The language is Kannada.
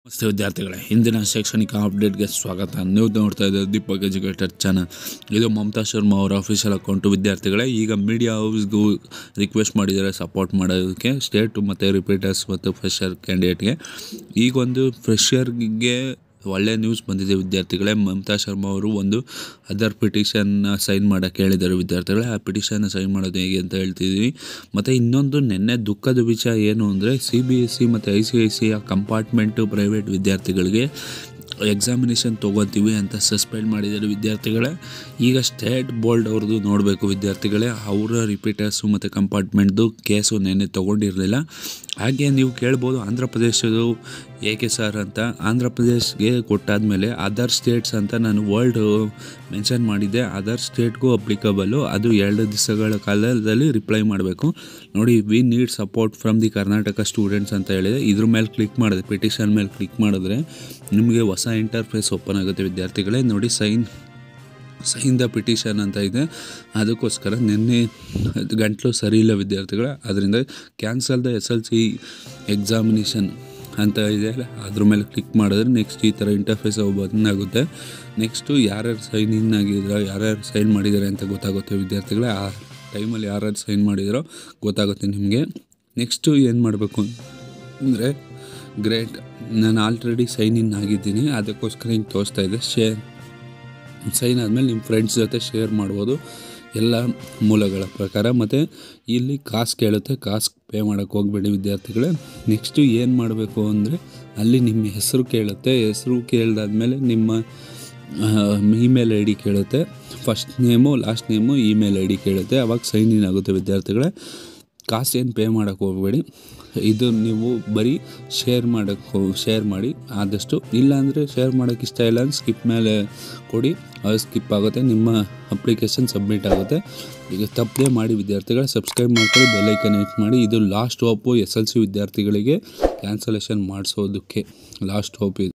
ನಮಸ್ತೆ ವಿದ್ಯಾರ್ಥಿಗಳೇ ಇಂದಿನ ಶೈಕ್ಷಣಿಕ ಅಪ್ಡೇಟ್ಗೆ ಸ್ವಾಗತ ನೀವು ನೋಡ್ತಾ ಇದ್ದೀರಿ ದೀಪಕ್ ಎಜುಕೇಟರ್ ಚಾನಲ್ ಇದು ಮಮತಾ ಶರ್ಮಾ ಅವರ ಅಫಿಷಿಯಲ್ ಅಕೌಂಟು ವಿದ್ಯಾರ್ಥಿಗಳೇ ಈಗ ಮೀಡಿಯಾ ಹೌಸ್ಗೂ ರಿಕ್ವೆಸ್ಟ್ ಮಾಡಿದ್ದಾರೆ ಸಪೋರ್ಟ್ ಮಾಡೋದಕ್ಕೆ ಸ್ಟೇಟ್ ಮತ್ತು ರಿಪೀಟರ್ಸ್ ಮತ್ತು ಫ್ರೆಷರ್ ಕ್ಯಾಂಡಿಡೇಟ್ಗೆ ಈಗೊಂದು ಫ್ರೆಷರ್ಗೆ ಒಳ್ಳೆ ನ್ಯೂಸ್ ಬಂದಿದೆ ವಿದ್ಯಾರ್ಥಿಗಳೇ ಮಮತಾ ಶರ್ಮಾ ಅವರು ಒಂದು ಅದರ್ ಪಿಟಿಷನ್ನ ಸೈನ್ ಮಾಡೋಕ್ಕೆ ಹೇಳಿದ್ದಾರೆ ವಿದ್ಯಾರ್ಥಿಗಳೇ ಆ ಪಿಟಿಷನ್ನ ಸೈನ್ ಮಾಡೋದು ಹೇಗೆ ಅಂತ ಹೇಳ್ತಿದ್ದೀವಿ ಮತ್ತು ಇನ್ನೊಂದು ನಿನ್ನೆ ದುಃಖದ ವಿಷಯ ಏನು ಅಂದರೆ ಸಿ ಬಿ ಎಸ್ ಸಿ ಮತ್ತು I C I C compartment private ವಿದ್ಯಾರ್ಥಿಗಳಿಗೆ ಎಕ್ಸಾಮಿನೇಷನ್ ತೊಗೋತೀವಿ ಅಂತ ಸಸ್ಪೆಂಡ್ ಮಾಡಿದ್ದಾರೆ ವಿದ್ಯಾರ್ಥಿಗಳೇ ಈಗ ಸ್ಟೇಟ್ ಬೋರ್ಡ್ ಅವ್ರದ್ದು ನೋಡಬೇಕು ವಿದ್ಯಾರ್ಥಿಗಳೇ ಅವರ ರಿಪೀಟರ್ಸು ಮತ್ತು ಕಂಪಾರ್ಟ್ಮೆಂಟ್ದು ಕೇಸು ನೆನ್ನೆ ತೊಗೊಂಡಿರಲಿಲ್ಲ ಹಾಗೆ ನೀವು ಕೇಳ್ಬೋದು ಆಂಧ್ರ ಪ್ರದೇಶದ್ದು ಏಕೆ ಸರ್ ಅಂತ ಆಂಧ್ರ ಪ್ರದೇಶ್ಗೆ ಕೊಟ್ಟಾದಮೇಲೆ ಅದರ್ ಸ್ಟೇಟ್ಸ್ ಅಂತ ನಾನು ವರ್ಲ್ಡ್ ಮೆನ್ಷನ್ ಮಾಡಿದ್ದೆ ಅದರ್ ಸ್ಟೇಟ್ಗೂ ಅಪ್ಲಿಕಬಲ್ಲು ಅದು ಎರಡು ದಿವಸಗಳ ಕಾಲದಲ್ಲಿ ರಿಪ್ಲೈ ಮಾಡಬೇಕು ನೋಡಿ we need support from the Karnataka students ಅಂತ ಹೇಳಿದೆ ಇದ್ರ ಮೇಲೆ ಕ್ಲಿಕ್ ಮಾಡಿದೆ ಪಿಟಿಷನ್ ಮೇಲೆ ಕ್ಲಿಕ್ ಮಾಡಿದ್ರೆ ನಿಮಗೆ ಹೊಸ ಇಂಟರ್ಫೇಸ್ ಓಪನ್ ಆಗುತ್ತೆ ವಿದ್ಯಾರ್ಥಿಗಳೇ ನೋಡಿ ಸೈನ್ ಸೈನ್ ದ ಪಿಟಿಷನ್ ಅಂತ ಇದೆ ಅದಕ್ಕೋಸ್ಕರ ನಿನ್ನೆ ಗಂಟಲು ಸರಿ ಇಲ್ಲ ವಿದ್ಯಾರ್ಥಿಗಳ ಅದರಿಂದ cancel the S L C examination ಅಂತ ಇದೆ ಅದ್ರ ಮೇಲೆ ಕ್ಲಿಕ್ ಮಾಡಿದ್ರೆ ನೆಕ್ಸ್ಟ್ ಈ ಥರ ಇಂಟರ್ಫೇಸ್ ಓಪನ್ ಆಗುತ್ತೆ ನೆಕ್ಸ್ಟು ಯಾರ್ಯಾರು ಸೈನ್ ಇನ್ ಆಗಿದ್ರು ಯಾರ್ಯಾರು ಸೈನ್ ಮಾಡಿದ್ದಾರೆ ಅಂತ ಗೊತ್ತಾಗುತ್ತೆ ವಿದ್ಯಾರ್ಥಿಗಳೇ ಆ ಟೈಮಲ್ಲಿ ಯಾರ್ಯಾರು ಸೈನ್ ಮಾಡಿದಾರೋ ಗೊತ್ತಾಗುತ್ತೆ ನಿಮಗೆ ನೆಕ್ಸ್ಟು ಏನು ಮಾಡಬೇಕು ಅಂದರೆ ಗ್ರೇಟ್ ನಾನು ಆಲ್ರೆಡಿ ಸೈನ್ ಇನ್ ಆಗಿದ್ದೀನಿ ಅದಕ್ಕೋಸ್ಕರ ಹಿಂಗೆ ತೋರಿಸ್ತಾ ಇದೆ ಶೇರ್ ಸೈನ್ ಆದಮೇಲೆ ನಿಮ್ಮ ಫ್ರೆಂಡ್ಸ್ ಜೊತೆ ಶೇರ್ ಮಾಡ್ಬೋದು ಎಲ್ಲ ಮೂಲಗಳ ಪ್ರಕಾರ ಮತ್ತು ಇಲ್ಲಿ ಕಾಸು ಕೇಳುತ್ತೆ ಕಾಸು ಪೇ ಮಾಡೋಕ್ಕೆ ಹೋಗ್ಬೇಡಿ ವಿದ್ಯಾರ್ಥಿಗಳೇ ನೆಕ್ಸ್ಟು ಏನು ಮಾಡಬೇಕು ಅಂದರೆ ಅಲ್ಲಿ ನಿಮ್ಮ ಹೆಸರು ಕೇಳುತ್ತೆ ಹೆಸರು ಕೇಳಿದಾದ್ಮೇಲೆ ನಿಮ್ಮ ಇಮೇಲ್ ಐ ಡಿ ಕೇಳುತ್ತೆ first name last name email I D ಕೇಳುತ್ತೆ ಅವಾಗ ಸೈನ್ ಇನ್ ಆಗುತ್ತೆ ವಿದ್ಯಾರ್ಥಿಗಳೇ ಕಾಸು ಏನು ಪೇ ಮಾಡೋಕ್ಕೆ ಹೋಗಬೇಡಿ ಇದು ನೀವು ಬರೀ ಶೇರ್ ಮಾಡೋಕ್ಕೆ ಶೇರ್ ಮಾಡಿ ಆದಷ್ಟು ಇಲ್ಲಾಂದರೆ ಶೇರ್ ಮಾಡೋಕ್ಕೆ ಇಷ್ಟ ಇಲ್ಲ ಅಂದ್ರೆ ಸ್ಕಿಪ್ ಮೇಲೆ ಕೊಡಿ ಅದು ಸ್ಕಿಪ್ ಆಗುತ್ತೆ ನಿಮ್ಮ ಅಪ್ಲಿಕೇಶನ್ ಸಬ್ಮಿಟ್ ಆಗುತ್ತೆ ಈಗ ತಪ್ಪದೆ ಮಾಡಿ ವಿದ್ಯಾರ್ಥಿಗಳು ಸಬ್ಸ್ಕ್ರೈಬ್ ಮಾಡ್ಕೊಳ್ಳಿ ಬೆಲ್ಲೈಕನ್ ಹಿಟ್ ಮಾಡಿ ಇದು last hope S L C ವಿದ್ಯಾರ್ಥಿಗಳಿಗೆ ಕ್ಯಾನ್ಸಲೇಷನ್ ಮಾಡಿಸೋದಕ್ಕೆ ಲಾಸ್ಟ್ ಹೋಪ್ ಇದು